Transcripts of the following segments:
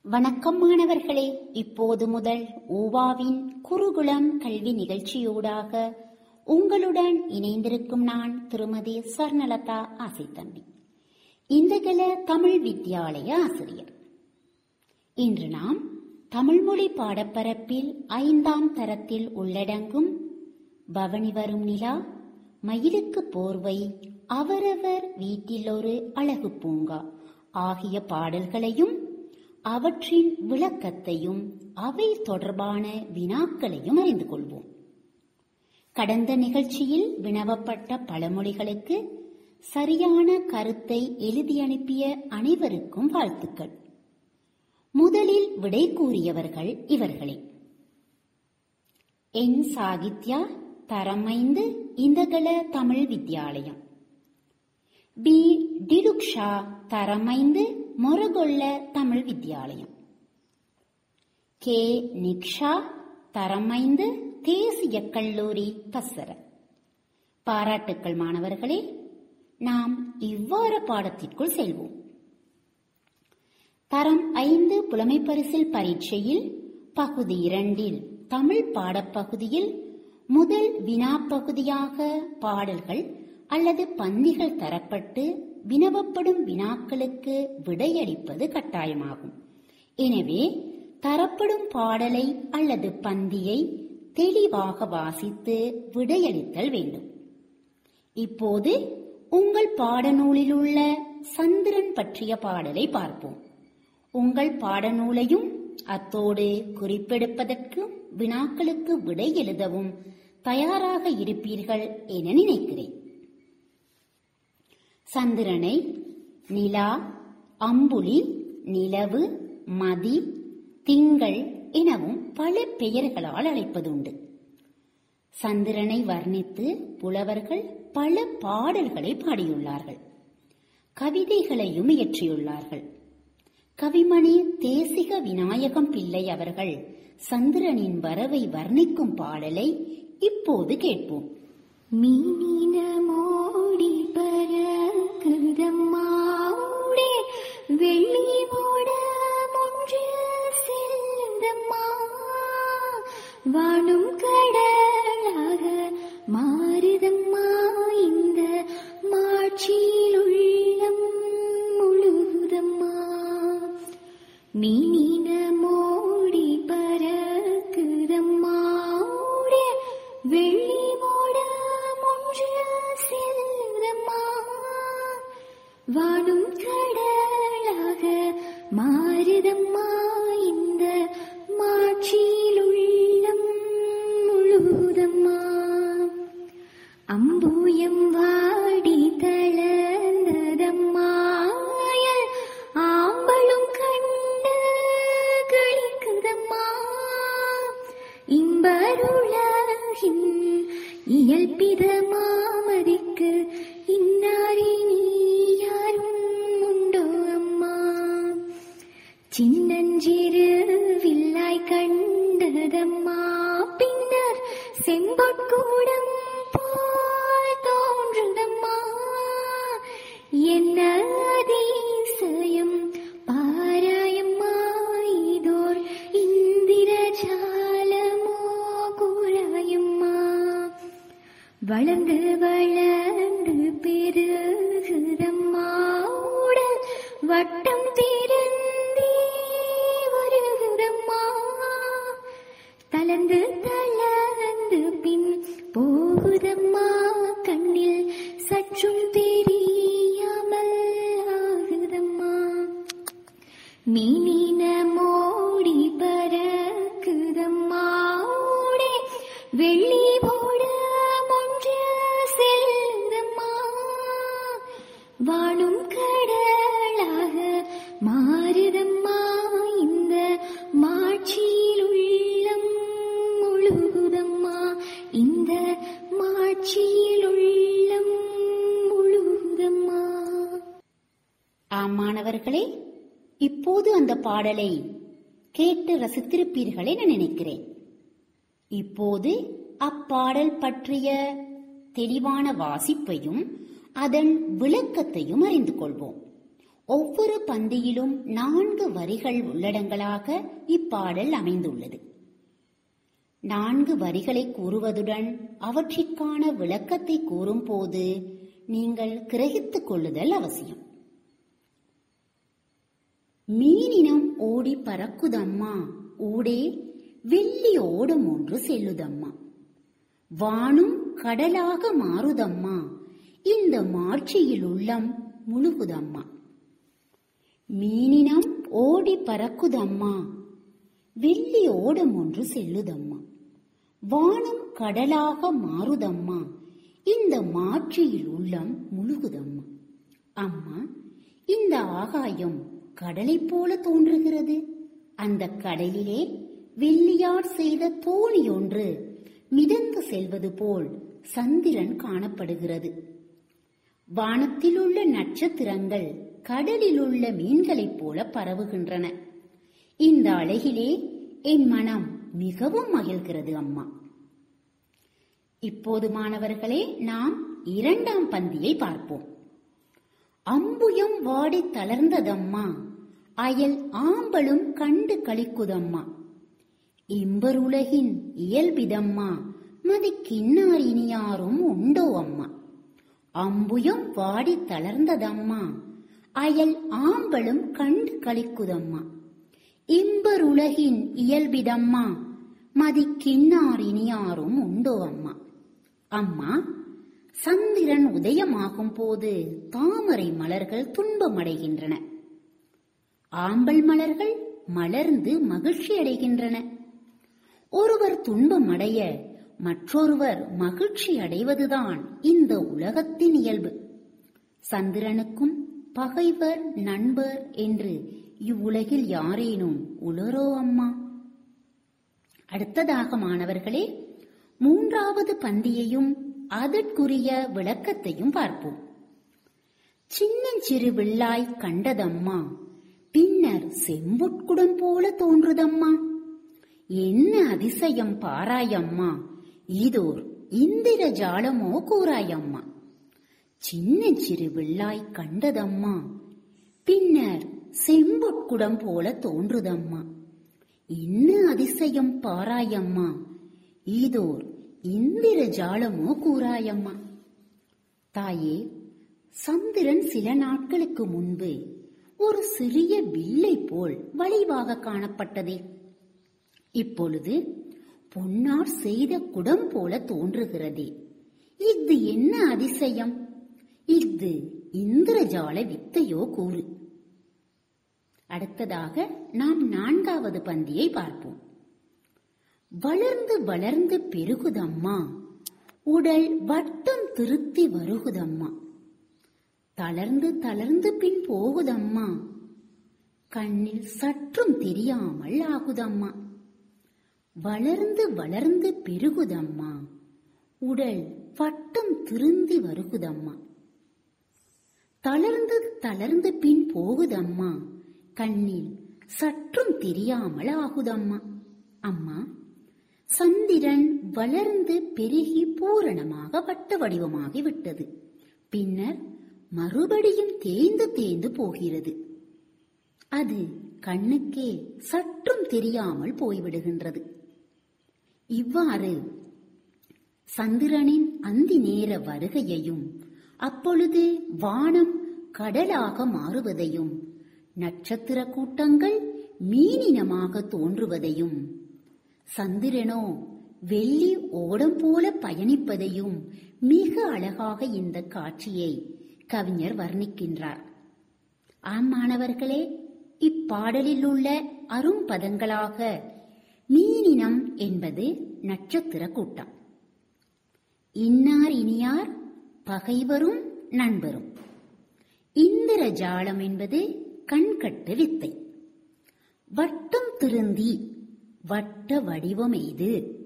வணக்கம் மாணவர்களே இப்போது முதல் ஊவாவின் குருகுலம் கல்வி நிகழ்ச்சியூடாக உங்களுடன் இணைந்திருக்கும் நான் திருமதி ஸ்வர்ணலதா ஆசைத்தம்பி இந்தகல தமிழ் வித்யாலய ஆசிரியர் இன்று நாம் தமிழ்மொழி பாடப்பரப்பில் ஐந்தாம் தரத்தில் உள்ளடங்கும் பவனி வரும் நிலா மயிலுக்கு போர்வை அவரவர் வீட்டில் ஒரு அழகு பூங்கா ஆகிய பாடல்களையும் அவற்றின் விளக்கத்தையும் அவை தொடர்பான வினாக்களையும் அறிந்து கொள்வோம் கடந்த நிகழ்ச்சியில் வினவப்பட்ட பழமொழிகளுக்கு சரியான கருத்தை எழுதி அனுப்பிய அனைவருக்கும் வாழ்த்துக்கள் முதலில் விடை கூறியவர்கள் இவர்களே என் சாகித்யா தரமைந்து இந்தகல தமிழ் வித்யாலயம் பி டிலுக்ஷா தரமைந்து மொரகொள்ள தமிழ் வித்யாலயம் கே நிக்ஷா தரமைந்து தேசிய கல்லூரி பசர பாராட்டுக்கள் மாணவர்களே நாம் இவ்வாறு பாடத்திற்குள் செல்வோம் தரம் ஐந்து புலமை பரிசில் பரீட்சையில் பகுதி இரண்டில் தமிழ் பாடப்பகுதியில் முதல் வினா பகுதியாக பாடல்கள் அல்லது பந்திகள் தரப்பட்டு வினவப்படும் வினாக்களுக்கு விடையளிப்பது கட்டாயமாகும் எனவே தரப்படும் பாடலை அல்லது பந்தியை தெளிவாக வாசித்து விடையளித்தல் வேண்டும் இப்போது உங்கள் பாடநூலில் உள்ள சந்திரன் பற்றிய பாடலை பார்ப்போம் உங்கள் பாடநூலையும் அத்தோடு குறிப்பெடுப்பதற்கும் வினாக்களுக்கு விடை எழுதவும் தயாராக இருப்பீர்கள் என நினைக்கிறேன் சந்திரனை நிலா அம்புலி நிலவு மதி திங்கள் எனவும் பல பெயர்களால் அழைப்பதுண்டு சந்திரனை வர்ணித்து புலவர்கள் பல பாடல்களை பாடியுள்ளார்கள் கவிதைகளையும் இயற்றியுள்ளார்கள் கவிமணி தேசிக விநாயகம் பிள்ளை அவர்கள் சந்திரனின் வரவை வர்ணிக்கும் பாடலை இப்போது கேட்போம் மீனின மோடி பறக்குதம்மாவுடே வெள்ளி மோட ஒன்று செல்லுதம்மா வானும் கடலாக மாறுதம்மா இந்த மாட்சியில் உள்ளம் முழுகுதம்மா மீனின மோடி பறக்குதம்மாவுடே வெள்ளி மோட ஒன்று செல்லுதம்மா வானும் கடலாக மாறுதம்மா இந்த மாட்சியில் உள்ளம் முழுதம்மா அம்பூயம் வாடி தளர்ந்ததம்மாயல் ஆம்பளும் கண்டு களிக்குதம்மா இன்பருலகின் இயல்பித மாமதிக்கு இன்னாரி நீ யாரும் உண்டோ அம்மா சின்னஞ்சிறு வில்லாய் கண்டதம்மா பின்னர் செம்பொற்கூடம் போல் தோன்றுதம்மா என்ன அதிசயம் பாராயம்மா இதோர் இந்திரஜாலமோ கூறாயம்மா வளர்ந்து வளர்ந்து பெருகுதம்மா உடல் வட்டம் திருந்தி வருகுதம்மா தளர்ந்து தளர்ந்து பின் போகுதம்மா கண்ணில் சற்றும் தெரியாமல் ஆகுதம்மா மீனின மோடி பறக்குதம்மா ஓடே வெள்ளி போட ஒன்று செல்லுதம்மா வானும் கடலாக மாறுதம்மா இந்த மாட்சியில் உள்ளம் முழுகுதம்மா இந்த மாட்சியில் உள்ளம் முழுகுதம்மா ஆம் மாணவர்களே இப்போது அந்த பாடலை கேட்டு ரசித்திருப்பீர்கள் என நினைக்கிறேன் இப்போது அப்பாடல் பற்றிய தெளிவான வாசிப்பையும் அதன் விளக்கத்தையும் அறிந்து கொள்வோம் ஒவ்வொரு பந்தியிலும் நான்கு வரிகள் உள்ளடங்களாக இப்பாடல் அமைந்துள்ளது நான்கு வரிகளை கூறுவதுடன் அவற்றிற்கான விளக்கத்தை கூறும்போது நீங்கள் கிரகித்துக் கொள்ளுதல் அவசியம் மீனினம் ஓடி பறக்குதம்மா ஊடே வெள்ளி ஓடம் ஒன்று செல்லுதம்மா வானும் கடலாக மாறுதம்மா இந்த மாட்சியில் உள்ளம் முழுகுதம்மா மீனினம் ஓடி பறக்குதம்மா வெள்ளி ஓடம் ஒன்று செல்லுதம்மா வானம் கடலாக மாறுதம்மா இந்த மாட்சியில் உள்ளம் முழுகுதம்மா அம்மா இந்த ஆகாயம் கடலைப் போல தோன்றுகிறது அந்த கடலிலே வெள்ளியார் செய்த தோணி ஒன்று மிதந்து செல்வது போல் சந்திரன் காணப்படுகிறது வானத்திலுள்ள நட்சத்திரங்கள் கடலிலுள்ள மீன்களைப் போல பரவுகின்றன இந்த அழகிலே என் மனம் மிகவும் மகிழ்கிறது அம்மா இப்போது மாணவர்களே நாம் இரண்டாம் பந்தியை பார்ப்போம் அம்புயம் வாடி தளர்ந்ததம்மா அயல் ஆம்பலும் கண்டு களிக்குதம்மா இம்பருலகின் இயல்பிதம்மா மதி கிண்ணார் இனியாரும் உண்டோ அம்மா அம்புயம் வாடி தளர்ந்ததம்மா அயல் ஆம்பலும் கண்டு களிக்குதம்மா இம்பருலகின் இயல்பிதம்மா மதி கிண்ணார் இனியாரும் உண்டோ அம்மா அம்மா சந்திரன் உதயமாகும் போது தாமரை மலர்கள் துன்பமடைகின்றன ஆம்பல் மலர்கள் மலர்ந்து மகிழ்ச்சி அடைகின்றன ஒருவர் துன்பமடைய மற்றொருவர் மகிழ்ச்சி அடைவதுதான் இந்த உலகத்தின் இயல்பு சந்திரனுக்கும் பகைவர் நண்பர் என்று இவ்வுலகில் யாரேனும் உளரோ அம்மா அடுத்ததாக மாணவர்களே மூன்றாவது பந்தியையும் அதற்குரிய விளக்கத்தையும் பார்ப்போம் சின்னஞ்சிறு வில்லாய் கண்டதம்மா பின்னர் செம்புட்குடம் போல தோன்றுதம்மா என்ன அதிசயம் பாராயம்மா இதோர் இந்திர ஜாலமோ கூறாயம்மா சின்னஞ்சிறு வில்லாய் கண்டதம்மா பின்னர் செம்பொட்குடம் போல தோன்றுதம்மா என்ன அதிசயம் பாராயம்மா இதோர் இந்திர ஜாலமோ கூறாயம்மா தாயே சந்திரன் சில நாட்களுக்கு முன்பு ஒரு சிறிய வில்லை போல் வளைவாக காணப்பட்டதே இப்பொழுது பொன்னார் செய்த குடம் போல தோன்றுகிறதே இது என்ன அதிசயம் இது இந்திரஜால வித்தையோ கூறு அடுத்ததாக நாம் நான்காவது பந்தியை பார்ப்போம் வளர்ந்து வளர்ந்து பெருகுதம்மா உடல் வட்டம் திருத்தி வருகுதம்மா தளர்ந்து தளர்ந்து பின் போகுதம்மா கண்ணில் சற்றும் தெரியாமல் ஆகுதம்மா வளர்ந்து வளர்ந்து பெருகுதம்மா உடல் வட்டம் திருந்தி வருகுதம்மா தளர்ந்து தளர்ந்து பின் போகுதம்மா கண்ணில் சற்றும் தெரியாமல் ஆகுதம்மா அம்மா சந்திரன் வளர்ந்து பெருகி பூரணமாக வட்ட வடிவமாகி விட்டது பின்னர் மறுபடியும் தேய்ந்து தேய்ந்து போகிறது அது கண்ணுக்கே சற்றும் தெரியாமல் போய்விடுகின்றது இவ்வாறு சந்திரனின் அந்தி நேர வருகையையும் அப்பொழுது வானம் கடலாக மாறுவதையும் நட்சத்திர கூட்டங்கள் மீனினமாக தோன்றுவதையும் சந்திரனோ வெள்ளி ஓடம் போல பயணிப்பதையும் மிக அழகாக இந்த காட்சியை கவிஞர் வர்ணிக்கின்றார் ஆம் மாணவர்களே இப்பாடலில் உள்ள அரும்பதங்களாக மீனினம் என்பது நட்சத்திர கூட்டம் இன்னார் இனியார் பகைவரும் நண்பரும் இந்திர ஜாலம் என்பது கண்கட்டு வித்தை வட்டம் திருந்தி வட்ட வடிவம் எய்து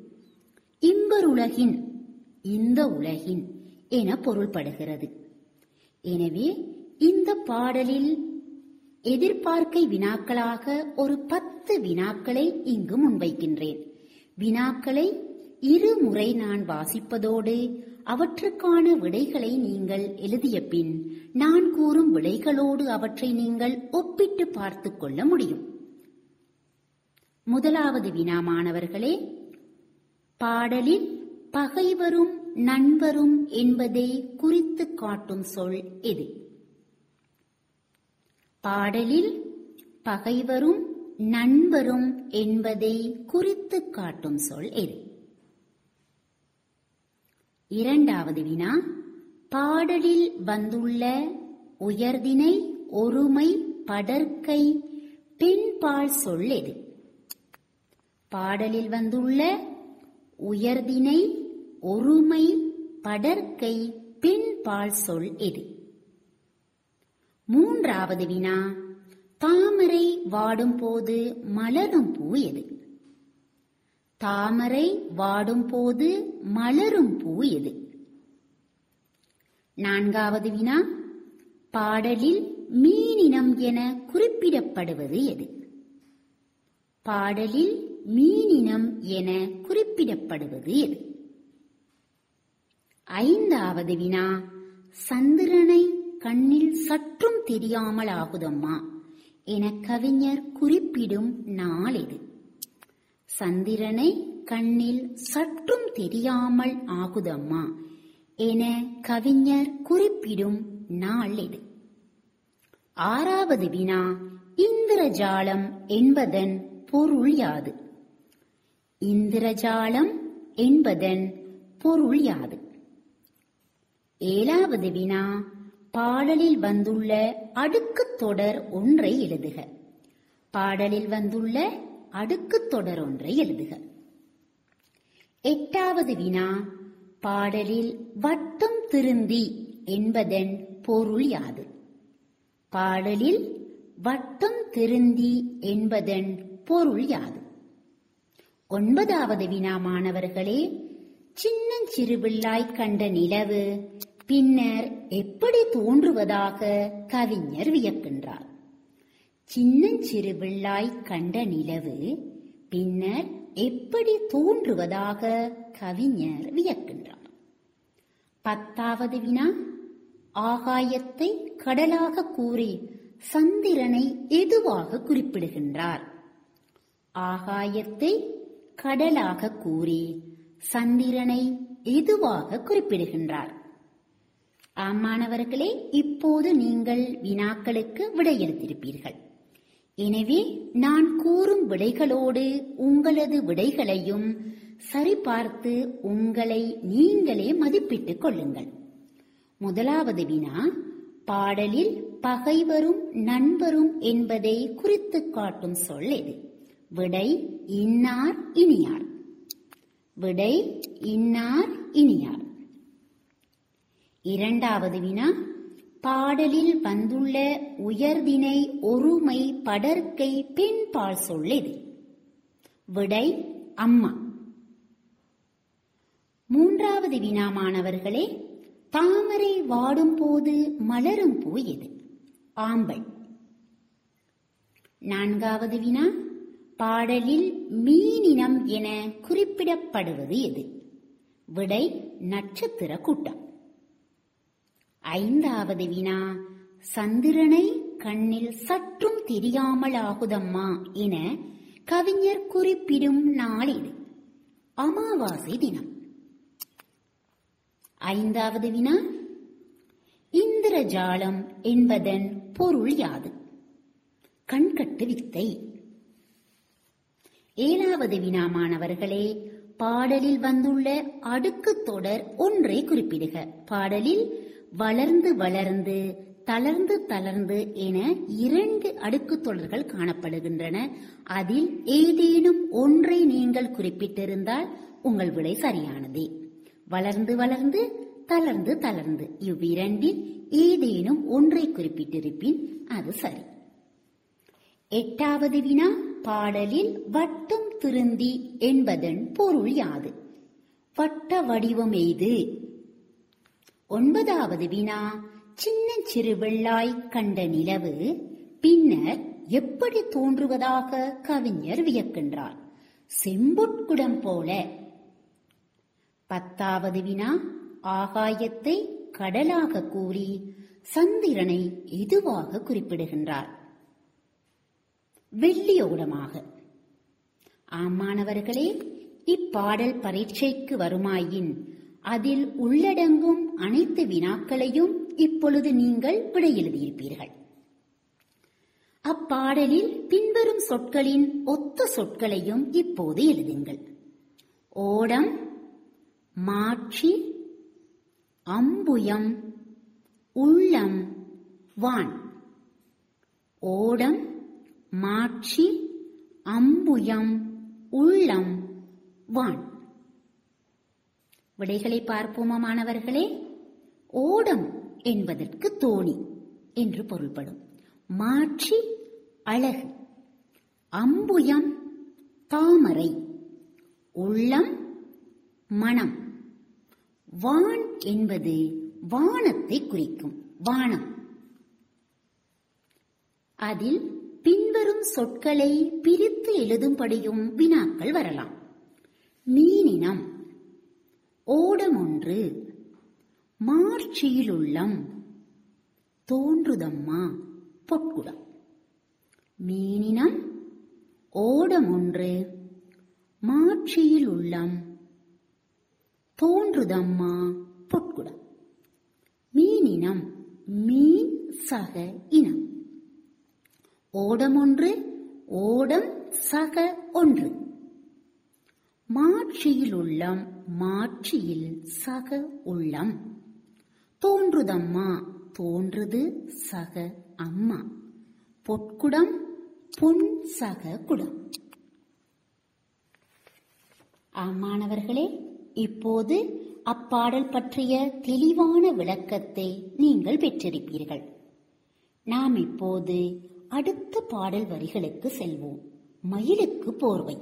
இன்பருலகின் இந்த உலகின் என பொருள்படுகிறது எனவே இந்த பாடலில் எதிர்பார்க்கை வினாக்களாக ஒரு பத்து வினாக்களை இங்கு முன்வைக்கின்றேன் வினாக்களை இருமுறை நான் வாசிப்பதோடு அவற்றுக்கான விடைகளை நீங்கள் எழுதிய பின் நான் கூறும் விடைகளோடு அவற்றை நீங்கள் ஒப்பிட்டு பார்த்துக் கொள்ள முடியும் முதலாவது வினா மாணவர்களே பாடலில் பகைவரும் நண்பரும் என்பதை குறித்து காட்டும் சொல் எது பாடலில் பகைவரும் நண்பரும் என்பதை குறித்து காட்டும் சொல் எது இரண்டாவது வினா பாடலில் வந்துள்ள உயர்தினை ஒருமை படற்கை பெண்பால் சொல் எது பாடலில் வந்துள்ள உயர்தினை ஒருமை படற்கை பெண்பால் சொல் எது மூன்றாவது வினா தாமரை வாடும் போது மலரும் பூ எது தாமரை வாடும் போது மலரும் பூ எது நான்காவது வினா பாடலில் மீனினம் என குறிப்பிடப்படுவது எது பாடலில் மீனினம் என குறிப்பிடப்படுவது எது ஐந்தாவது வினா சந்திரனை கண்ணில் சற்றும் தெரியாமல் ஆகுதம்மா என கவிஞர் குறிப்பிடும் நாள் எது சந்திரனை கண்ணில் சற்றும் தெரியாமல் ஆகுதம்மா என கவிஞர் குறிப்பிடும் நாள் இது ஆறாவது வினா இந்திரஜாலம் என்பதன் பொருள் யாது இந்திரஜாலம் என்பதன் பொருள் யாது ஏழாவது வினா பாடலில் வந்துள்ள அடுக்குத் தொடர் ஒன்றை எழுதுக பாடலில் வந்துள்ள அடுக்குத் தொடர் ஒன்றை எழுதுக எட்டாவது வினா பாடலில் வட்டம் திருந்தி என்பதன் பொருள் யாது பாடலில் வட்டம் திருந்தி என்பதன் பொருள் யாது ஒன்பதாவது வினா மாணவர்களே சின்னஞ்சிறு பிள்ளாய் கண்ட நிலவு பின்னர் எப்படி தோன்றுவதாக கவிஞர் வியக்கின்றார் சின்னஞ்சிறு பிள்ளாய் கண்ட நிலவு பின்னர் எப்படி தோன்றுவதாக கவிஞர் வியக்கின்றார் பத்தாவது வினா ஆகாயத்தை கடலாக கூறி சந்திரனை எதுவாக குறிப்பிடுகின்றார் ஆகாயத்தை கடலாக கூறி சந்திரனை எதுவாக குறிப்பிடுகின்றார் ஆம் மாணவர்களே இப்போது நீங்கள் வினாக்களுக்கு விடையளித்திருப்பீர்கள் எனவே நான் கூறும் விடைகளோடு உங்களது விடைகளையும் சரிபார்த்து உங்களை நீங்களே மதிப்பிட்டுக் கொள்ளுங்கள் முதலாவது வினா பாடலில் பகைவரும் நண்பரும் என்பதை குறித்து காட்டும் சொல் எது விடை இன்னார் இனியார் விடை இன்னார் இனியார் இரண்டாவது வினா பாடலில் வந்துள்ள உயர்தினை ஒருமை படற்கை பெண்பால் சொல்லெது விடை அம்மா மூன்றாவது வினா மாணவர்களே தாமரை வாடும் போது மலரும் பூ எது ஆம்பல் நான்காவது வினா பாடலில் மீனினம் என குறிப்பிடப்படுவது எது விடை நட்சத்திர கூட்டம் ஐந்தாவது வினா சந்திரனை கண்ணில் சற்றும் தெரியாமல் ஆகுதம்மா என கவிஞர் குறிப்பிடும் நாள் இது அமாவாசை தினம் ஐந்தாவது வினா இந்திரஜாலம் என்பதன் பொருள் யாது கண்கட்டு வித்தை ஏழாவது வினா மாணவர்களே பாடலில் வந்துள்ள அடுக்கு தொடர் ஒன்றை குறிப்பிடுக பாடலில் வளர்ந்து வளர்ந்து தளர்ந்து தளர்ந்து என இரண்டு அடுக்கு தொடர்கள் காணப்படுகின்றன அதில் ஏதேனும் ஒன்றை நீங்கள் குறிப்பிட்டிருந்தால் உங்கள் விடை சரியானதே வளர்ந்து வளர்ந்து தளர்ந்து தளர்ந்து இவ்விரண்டில் ஏதேனும் ஒன்றை குறிப்பிட்டிருப்பின் அது சரி எட்டாவது வினா பாடலில் வட்டம் திருந்தி என்பதன் பொருள் யாது வட்ட வடிவம் எய்து ஒன்பதாவது வினா சின்ன சிறு வெள்ளாய் கண்ட நிலவு பின்னர் எப்படி தோன்றுவதாக கவிஞர் வியக்கின்றார் செம்பொட்குடம் போல பத்தாவது வினா ஆகாயத்தை கடலாக கூறி சந்திரனை எதுவாக குறிப்பிடுகின்றார் வெள்ளியோடமாக ஆமானவர்களே இப்பாடல் பரீட்சைக்கு வருமாயின் அதில் உள்ளடங்கும் அனைத்து வினாக்களையும் இப்பொழுது நீங்கள் விடை எழுதியிருப்பீர்கள் அப்பாடலில் பின்வரும் சொற்களின் ஒத்த சொற்களையும் இப்போது எழுதுங்கள் ஓடம் மாட்சி அம்புயம் உள்ளம் வான் ஓடம் மாட்சி அம்புயம் உள்ளம் வான் விடைகளை பார்ப்போமா மாணவர்களே ஓடம் என்பதற்கு தோணி என்று பொருள்படும் மாட்சி அழகு அம்புயம் தாமரை உள்ளம் மனம் வான் என்பது வானத்தை குறிக்கும் வானம் அதில் பின்வரும் சொற்களை பிரித்து எழுதும்படியும் வினாக்கள் வரலாம் மீனினம் ஓடம் ஒன்று மார்ச்சியிலுள்ளம் தோன்றுதம்மா பொற்குடம் மீனினம் ஓடம் ஒன்று மாட்சியில் உள்ளம் தோன்றுதம்மா பொற்குடம் மீனினம் மீன் சக இனம் ஓடம் ஒன்று ஓடம் சக ஒன்று மாட்சியில் உள்ளம் மாட்சியில் சக உள்ளம் தோன்றுதம்மா தோன்றுது சக அம்மா பொற்குடம் பொன் சக குடம் ஆமானவர்களே இப்போது அப்பாடல் பற்றிய தெளிவான விளக்கத்தை நீங்கள் பெற்றிருப்பீர்கள் நாம் இப்போது அடுத்த பாடல் வரிகளுக்கு செல்வோம் மயிலுக்கு போர்வை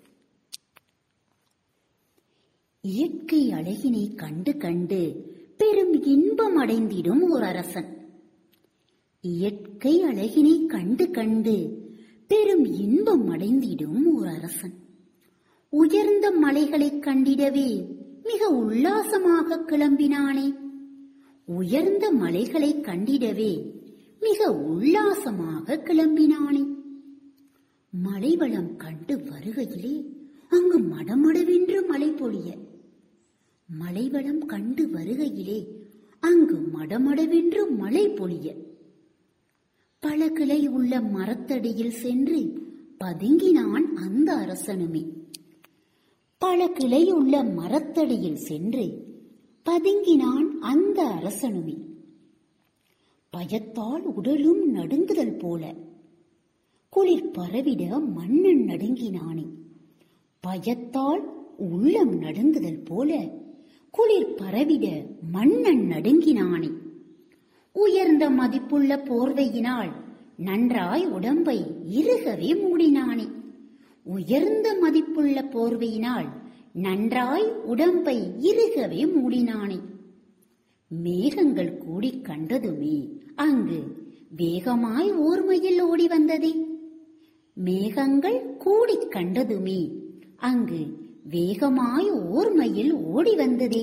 இயற்கை அழகினை கண்டு கண்டு பெரும் இன்பம் அடைந்திடும் ஓர் அரசன் இயற்கை அழகினை கண்டு கண்டு பெரும் இன்பம் அடைந்திடும் ஓர் அரசன் உயர்ந்த மலைகளைக் கண்டிடவே மிக உல்லாசமாக கிளம்பினானே உயர்ந்த மலைகளைக் கண்டிடவே மிக உல்லாசமாக கிளம்பினானே மலைவளம் கண்டு வருகையிலே அங்கு மடமடவென்று மழை பொழிய மலைவளம் கண்டு வருகையிலே அங்கு மடமடவென்று மழை பொழிய பல கிளை உள்ள மரத்தடியில் சென்று பதுங்கினான் அந்த அரசனுமே பல கிளையுள்ள மரத்தடியில் சென்று பதுங்கினான் அந்த அரசனுமே பயத்தால் உடலும் நடுங்குதல் போல குளிர் பரவிட மன்னன் நடுங்கினானே பயத்தால் உள்ளம் நடுங்குதல் போல குளிர் பரவிட மன்னன் நடுங்கினானே உயர்ந்த மதிப்புள்ள போர்வையினால் நன்றாய் உடம்பை இறுகவே மூடினானே உயர்ந்த மதிப்புள்ள போர்வையினால் நன்றாய் உடம்பை இறுகவே மூடினானே மேகங்கள் கூடிக் கண்டதுமே அங்கு வேகமாய் ஓர்மையில் ஓடி வந்ததே மேகங்கள் கூடிக் கண்டதுமே அங்கு வேகமாய் ஓர்மையில் ஓடி வந்ததே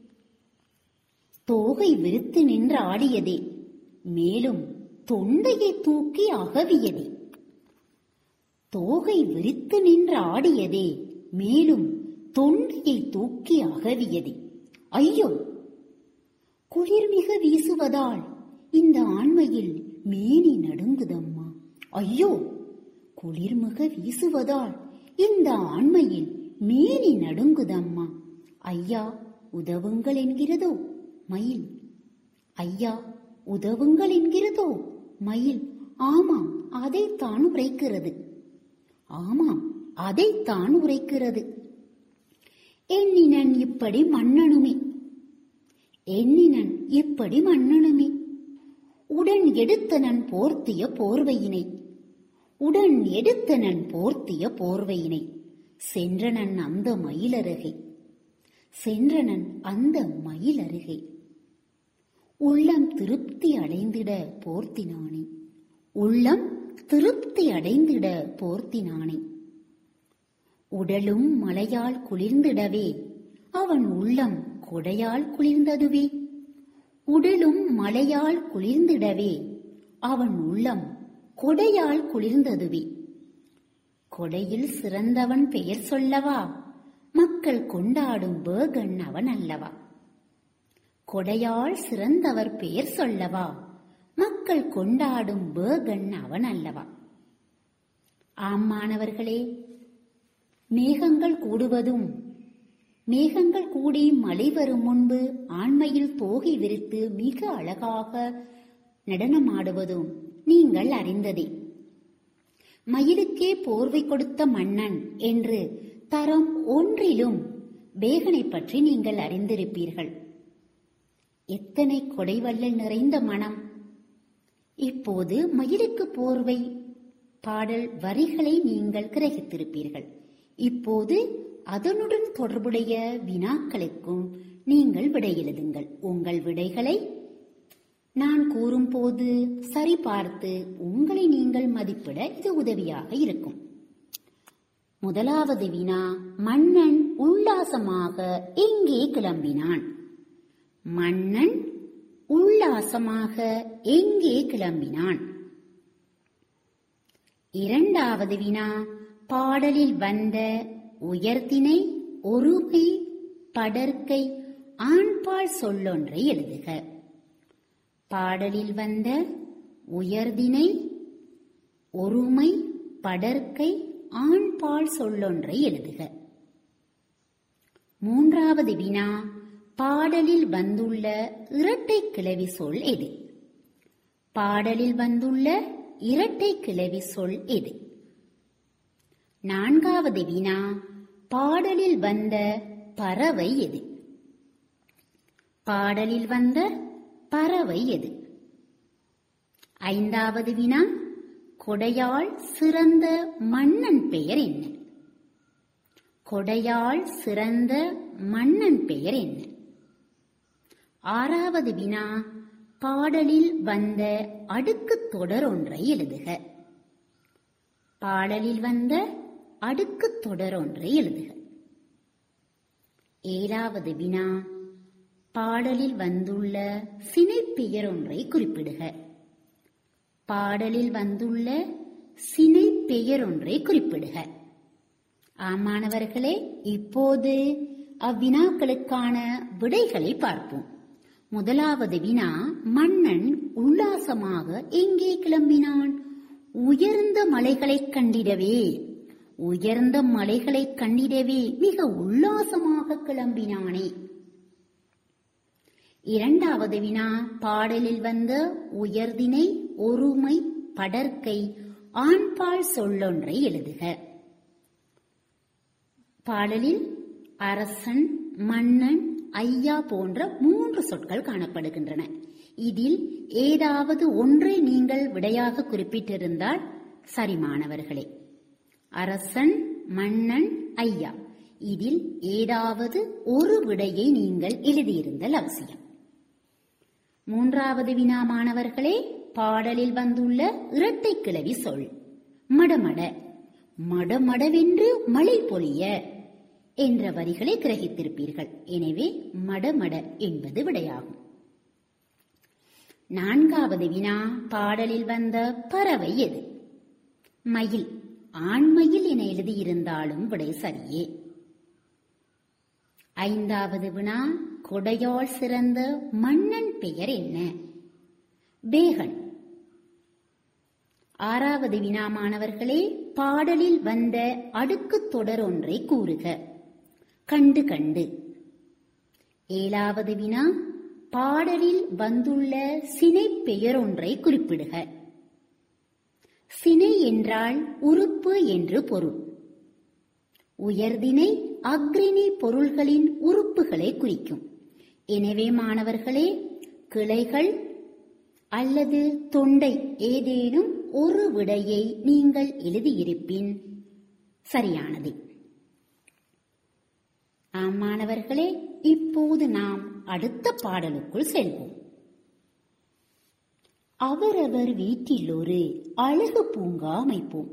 தோகை விரித்து நின்று ஆடியதே மேலும் தொண்டையை தூக்கி அகவியதே தோகை விரித்து நின்று ஆடியதே மேலும் தொண்டையை தூக்கி அகவியதே ஐயோ குளிர்மிக வீசுவதால் இந்த ஆண்மையில் மேனி நடுங்குதம்மா ஐயோ குளிர்மிக வீசுவதால் இந்த ஆண்மையில் மேனி நடுங்குதம்மா ஐயா உதவுங்கள் என்கிறதோ மயில் ஐயா உதவுங்கள் என்கிறதோ மயில் ஆமாம் அதைத்தான் உரைக்கிறது ஆமாம் அதைத்தான் உரைக்கிறது எண்ணினன் இப்படி மன்னனுமே எண்ணினன் இப்படி மன்னனுமே உடன் எடுத்தனன் போர்த்திய போர்வையினை உடன் எடுத்தனன் போர்த்திய போர்வையினை சென்றனன் அந்த மயிலருகே சென்றனன் அந்த மயிலருகே உள்ளம் திருப்தி அடைந்திட போர்த்தினானே உள்ளம் திருப்தி அடைந்திட போர்த்தினானே உடலும் மலையால் குளிர்ந்திடவே அவன் உள்ளம் கொடையால் குளிர்ந்ததுவே உடலும் மழையால் குளிர்ந்திடவே அவன் உள்ளம் கொடையால் குளிர்ந்ததுவே கொடையில் சிறந்தவன் பெயர் சொல்லவா மக்கள் கொண்டாடும் பேகன் அவன் அல்லவா கொடையால் சிறந்தவர் பெயர் சொல்லவா மக்கள் கொண்டாடும் பேகன் அவன் அல்லவா ஆம் மாணவர்களே மேகங்கள் கூடுவதும் மேகங்கள் கூடி மழை வரும் முன்பு ஆண்மையில் தோகை விரித்து மிக அழகாக நடனமாடுவதும் நீங்கள் அறிந்ததே மயிலுக்கே போர்வை கொடுத்த மன்னன் என்று தரம் ஒன்றிலும் பேகனை பற்றி நீங்கள் அறிந்திருப்பீர்கள் எத்தனை கொடைவள்ளல் நிறைந்த மனம் இப்போது மயிலுக்கு போர்வை பாடல் வரிகளை நீங்கள் கிரகித்திருப்பீர்கள் இப்போது அதனுடன் தொடர்புடைய வினாக்களுக்கும் நீங்கள் விடை எழுதுங்கள் உங்கள் விடைகளை நான் கூறும்போது சரிபார்த்து உங்களை நீங்கள் மதிப்பிட இது உதவியாக இருக்கும் முதலாவது வினா மன்னன் உல்லாசமாக எங்கே கிளம்பினான் மன்னன் உல்லாசமாக எங்கே கிளம்பினான் இரண்டாவது வினா பாடலில் வந்த உயர்த்தினை ஒருகை படர்க்கை ஆண்பால் சொல்லொன்றை எழுதுக பாடலில் வந்த உயர்தினை ஒருமை படர்க்கை ஆண்பால் சொல்லொன்றை எழுதுக மூன்றாவது வினா பாடலில் வந்துள்ள இரட்டை கிளவி சொல் எது பாடலில் வந்துள்ள இரட்டை கிளவி சொல் எது நான்காவது வினா பாடலில் வந்த பறவை எது பாடலில் வந்த பறவை எது ஐந்தாவது வினா கொடையால் சிறந்த மன்னன் பெயர் என்ன கொடையால் சிறந்த மன்னன் பெயர் என்ன ஆறாவது வினா பாடலில் வந்த அடுக்குத் தொடர் ஒன்றை எழுதுக பாடலில் வந்த அடுக்குத் தொடர் ஒன்றை எழுதுக ஏழாவது வினா பாடலில் வந்துள்ள சினைப்பெயர் ஒன்றை குறிப்பிடுக பாடலில் வந்துள்ள சினைப்பெயர் ஒன்றை குறிப்பிடுக ஆமாணவர்களே இப்போது அவ்வினாக்களுக்கான விடைகளை பார்ப்போம் முதலாவது வினா மன்னன் உல்லாசமாக எங்கே கிளம்பினான் உயர்ந்த மலைகளைக் கண்டிடவே உயர்ந்த மலைகளைக் கண்டிடவே மிக உல்லாசமாக கிளம்பினானே இரண்டாவது வினா பாடலில் வந்த உயர்தினை ஒருமை படர்க்கை ஆண்பால் சொல்லொன்றை எழுதுக பாடலில் அரசன் மன்னன் ஐயா போன்ற மூன்று சொற்கள் காணப்படுகின்றன இதில் ஏதாவது ஒன்றை நீங்கள் விடையாக குறிப்பிட்டிருந்தால் சரி மாணவர்களே அரசன் மன்னன் ஐயா இதில் ஏதாவது ஒரு விடையை நீங்கள் எழுதியிருந்தல் அவசியம் மூன்றாவது வினா மாணவர்களே பாடலில் வந்துள்ள இரட்டை கிளவி சொல் மடமட மடமடவென்று மழை பொழிய என்ற வரிகளை கிரகித்திருப்பீர்கள் எனவே மடமட என்பது விடையாகும் நான்காவது வினா பாடலில் வந்த பறவை எது மயில் ஆண்மயில் என எழுதியிருந்தாலும் விடை சரியே ஐந்தாவது வினா கொடையால் சிறந்த மன்னன் பெயர் என்ன பேகன் ஆறாவது வினா மாணவர்களே பாடலில் வந்த அடுக்குத் தொடர் ஒன்றை கூறுக கண்டு கண்டு ஏழாவது வினா பாடலில் வந்துள்ள சினை பெயர் ஒன்றை குறிப்பிடுக சினை என்றால் உறுப்பு என்று பொருள் உயர்தினை அக்ரிணி பொருள்களின் உறுப்புகளை குறிக்கும் எனவே மாணவர்களே கிளைகள் அல்லது தொண்டை ஏதேனும் ஒரு விடையை நீங்கள் எழுதியிருப்பின் சரியானது ஆம் மாணவர்களே இப்போது நாம் அடுத்த பாடலுக்குள் செல்வோம் அவரவர் வீட்டில் ஒரு அழகு பூங்கா அமைப்போம்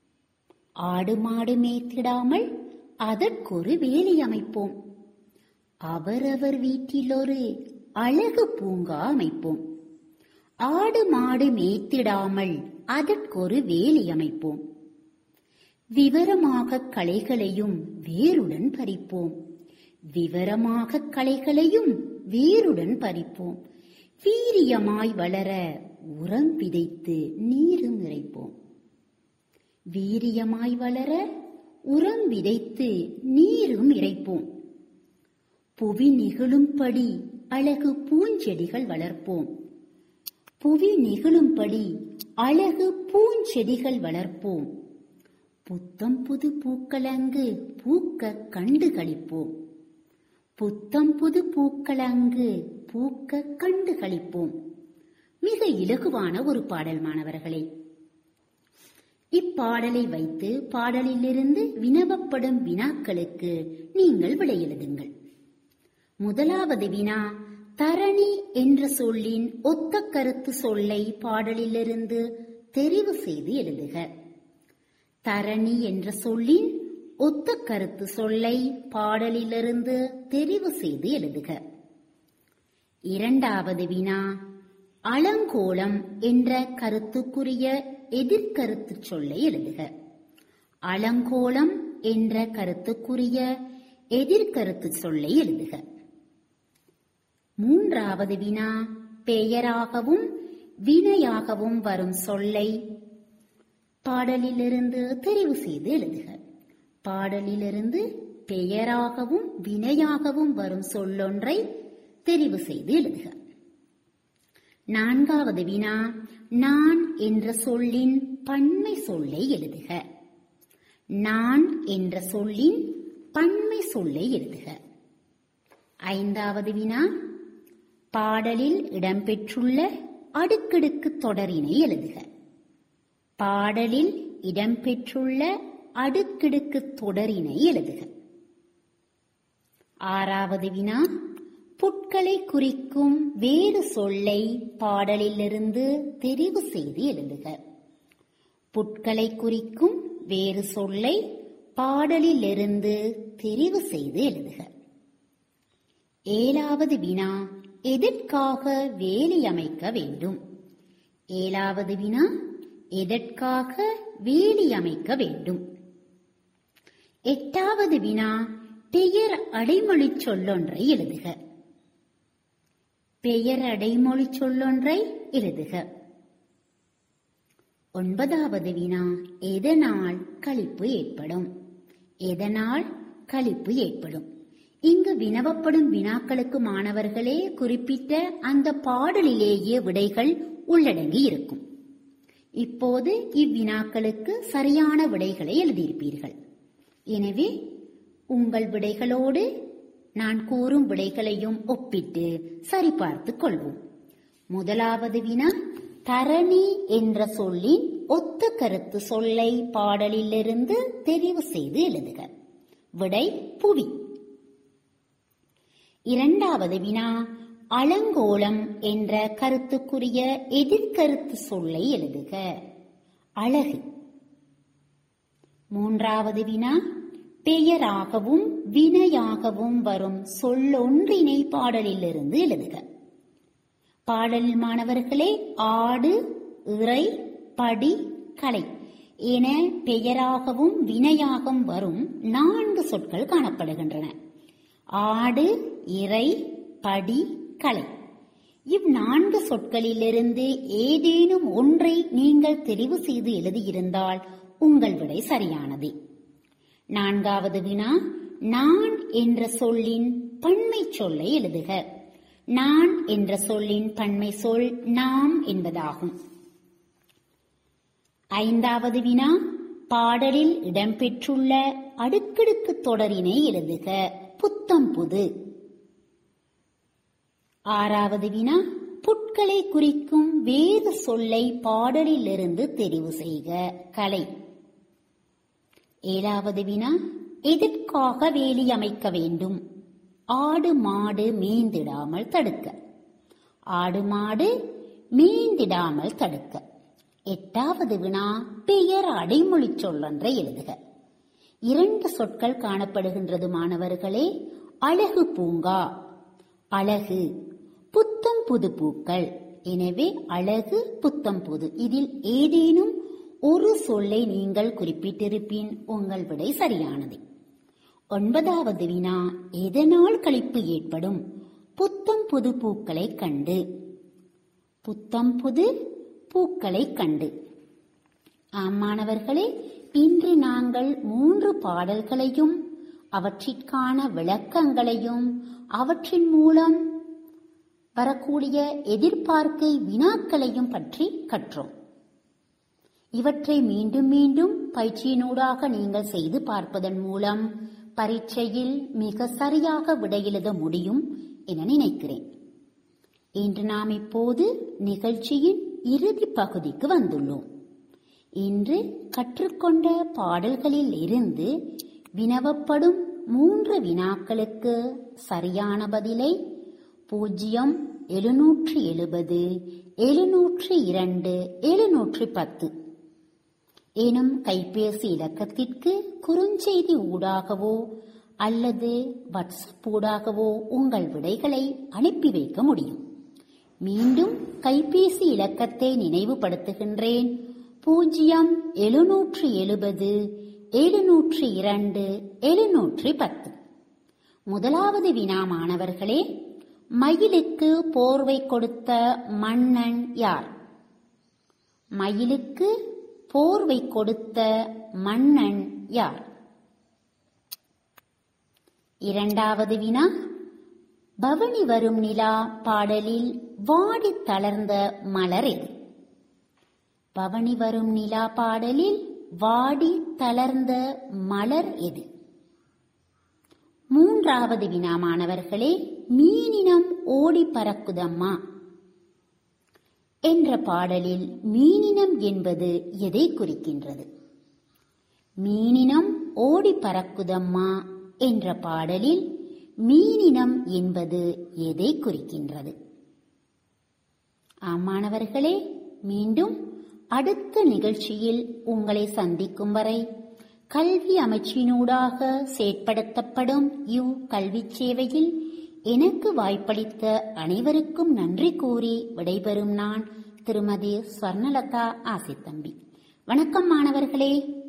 ஆடு மாடு மேய்த்திடாமல் அதற்கொரு வேலி அமைப்போம் அவரவர் வீட்டில் ஒரு அழகு பூங்கா அமைப்போம் ஆடு மாடு மேய்த்திடாமல் அதற்கொரு வேலி அமைப்போம் விவரமாக களைகளையும் வேருடன் பறிப்போம் விவரமாக களைகளையும் வேருடன் பறிப்போம் வீரியமாய் வளர உரம் விதைத்து நீரும் இறைப்போம் வீரியமாய் வளர உரம் விதைத்து நீரும் இறைப்போம் புவி நெகிழும்படி அழகு பூஞ்செடிகள் வளர்ப்போம் புவி நெகிழும்படி அழகு பூஞ்செடிகள் வளர்ப்போம் புத்தம் புது பூக்களங்கு பூக்க கண்டு களிப்போம் புத்தம் புது பூக்களங்கு பூக்க கண்டு களிப்போம் மிக இலகுவான ஒரு பாடல் மாணவர்களே இப்பாடலை வைத்து பாடலிலிருந்து வினவப்படும் வினாக்களுக்கு நீங்கள் விடை எழுதுங்கள் முதலாவது வினா தரணி என்ற சொல்லின் ஒத்த கருத்து சொல்லை பாடலிலிருந்து தெரிவு செய்து எழுதுக தரணி என்ற சொல்லின் ஒத்த கருத்து சொல்லை பாடலிலிருந்து தெரிவு செய்து எழுதுக இரண்டாவது வினா அலங்கோலம் என்ற கருத்துக்குரிய எதிர்கருத்து சொல்லை எழுதுக அலங்கோலம் என்ற கருத்துக்குரிய எதிர்கருத்து சொல்லை எழுதுக மூன்றாவது வினா பெயராகவும் வினையாகவும் வரும் சொல்லை பாடலிலிருந்து தெரிவு செய்து எழுதுக பாடலிலிருந்து பெயராகவும் வினையாகவும் வரும் சொல்லொன்றை தெரிவு செய்து எழுதுக நான்காவது வினா நான் என்ற சொல்லின் பன்மை சொல்லை எழுதுக நான் என்ற சொல்லின் பன்மை சொல்லை எழுதுக ஐந்தாவது வினா பாடலில் இடம்பெற்றுள்ள அடுக்கடுக்கு தொடரினை எழுதுக பாடலில் இடம்பெற்றுள்ள அடுக்கிடுக்கு தொடரினை எழுதுக ஆறாவது வினா புட்களை குறிக்கும் வேறு சொல்லை பாடலிலிருந்து தெரிவு செய்து எழுதுக புட்களை குறிக்கும் வேறு சொல்லை பாடலிலிருந்து தெரிவு செய்து எழுதுக ஏழாவது வினா எதற்காக வேலி அமைக்க வேண்டும் ஏழாவது வினா எதற்காக வேலி அமைக்க வேண்டும் எட்டாவது வினா பெயர் அடைமொழி சொல்லொன்றை எழுதுக பெயர் அடைமொழி சொல்லொன்றை எழுதுக ஒன்பதாவது வினா எதனால் களிப்பு ஏற்படும் எதனால் களிப்பு ஏற்படும் இங்கு வினவப்படும் வினாக்களுக்கு மாணவர்களே குறிப்பிட்ட அந்த பாடலிலேயே விடைகள் உள்ளடங்கி இருக்கும் இப்போது இவ்வினாக்களுக்கு சரியான விடைகளை எழுதியிருப்பீர்கள் எனவே உங்கள் விடைகளோடு நான் கூறும் விடைகளையும் ஒப்பிட்டு சரிபார்த்துக் கொள்வோம் முதலாவது வினா தரணி என்ற சொல்லின் ஒத்த கருத்து சொல்லை பாடலிலிருந்து தெரிவு செய்து எழுதுக விடை புவி இரண்டாவது வினா அலங்கோலம் என்ற கருத்துக்குரிய எதிர்கருத்து சொல்லை எழுதுக அழகு மூன்றாவது வினா பெயராகவும் வினையாகவும் வரும் சொல்லொன்றினை பாடலிலிருந்து எழுதுக பாடலில் மாணவர்களே ஆடு இறை படி கலை என பெயராகவும் வினையாகவும் வரும் நான்கு சொற்கள் காணப்படுகின்றன ஆடு இறை படி கலை இவ்நான்கு சொற்களிலிருந்து ஏதேனும் ஒன்றை நீங்கள் தெரிவு செய்து எழுதியிருந்தால் உங்கள் விடை சரியானது நான்காவது வினா நான் என்ற சொல்லின் பன்மை சொல்லை எழுதுக நான் என்ற சொல்லின் பன்மை சொல் நாம் என்பதாகும் ஐந்தாவது வினா பாடலில் இடம்பெற்றுள்ள அடுக்கடுக்கு தொடரினை எழுதுக புத்தம் புது ஆறாவது வினா புட்களை குறிக்கும் வேறு சொல்லை பாடலிலிருந்து தெரிவு செய்க கலை ஏழாவது வினா எதற்காக வேலி அமைக்க வேண்டும் ஆடு மாடு மேய்ந்திடாமல் தடுக்க ஆடு மாடு மேய்ந்திடாமல் தடுக்க எட்டாவது வினா பெயர் அடைமொழி சொல்லொன்றை எழுதுக இரண்டு சொற்கள் காணப்படுகின்றது மாணவர்களே அழகு பூங்கா அழகு புத்தம் புது பூக்கள் எனவே அழகு புத்தம் புது இதில் ஏதேனும் ஒரு சொல்லை நீங்கள் குறிப்பிட்டிருப்பின் உங்கள் விடை சரியானது ஒன்பதாவது வினா எதனால் கழிப்பு ஏற்படும் புத்தம் புது பூக்களை கண்டு புத்தம் புது பூக்களை கண்டு ஆம் மாணவர்களே இன்று நாங்கள் மூன்று பாடல்களையும் அவற்றிற்கான விளக்கங்களையும் அவற்றின் மூலம் வரக்கூடிய எதிர்பார்க்கை வினாக்களையும் பற்றி கற்றோம் இவற்றை மீண்டும் மீண்டும் பயிற்சியினூடாக நீங்கள் செய்து பார்ப்பதன் மூலம் பரீட்சையில் மிக சரியாக விடையெழுத முடியும் என நினைக்கிறேன் இன்று நாம் இப்போது நிகழ்ச்சியின் இறுதி பகுதிக்கு வந்துள்ளோம் இன்று கற்றுக்கொண்ட பாடல்களில் இருந்து வினவப்படும் மூன்று வினாக்களுக்கு சரியான பதிலை பூஜ்ஜியம் எழுநூற்றி எழுபது எழுநூற்றி இரண்டு எழுநூற்றி பத்து எனும் கைபேசி இலக்கத்திற்கு குறுஞ்செய்தி ஊடாகவோ அல்லது வாட்ஸ்அப் ஊடாகவோ உங்கள் விடைகளை அனுப்பி வைக்க முடியும் மீண்டும் கைபேசி இலக்கத்தை நினைவுபடுத்துகின்றேன் பூஜ்ஜியம் எழுநூற்றி எழுபது எழுநூற்றி இரண்டு எழுநூற்றி பத்து முதலாவது வினா மாணவர்களே மயிலுக்கு போர்வை கொடுத்த மன்னன் யார் மயிலுக்கு போர்வை கொடுத்த மன்னன் யார் இரண்டாவது வினா பவனி வரும் நிலா பாடலில் வாடி தளர்ந்த மலர் எது பவனி வரும் நிலா பாடலில் வாடி தளர்ந்த மலர் எது மூன்றாவது வினா மாணவர்களே மீனினம் ஓடி பறக்குதம்மா என்ற பாடலில் மீனினம் என்பது எதை குறிக்கின்றது மீனினம் ஓடி பறக்குதம்மா என்ற பாடலில் மீனினம் என்பது எதை குறிக்கின்றது ஆமாணவர்களே மீண்டும் அடுத்த நிகழ்ச்சியில் உங்களை சந்திக்கும் வரை கல்வி அமைச்சினூடாக செயற்படுத்தப்படும் இவ் கல்வி சேவையில் எனக்கு வாய்ப்பளித்த அனைவருக்கும் நன்றி கூறி விடைபெறும் நான் திருமதி ஸ்வர்ணலதா ஆசித்தம்பி வணக்கம் மாணவர்களே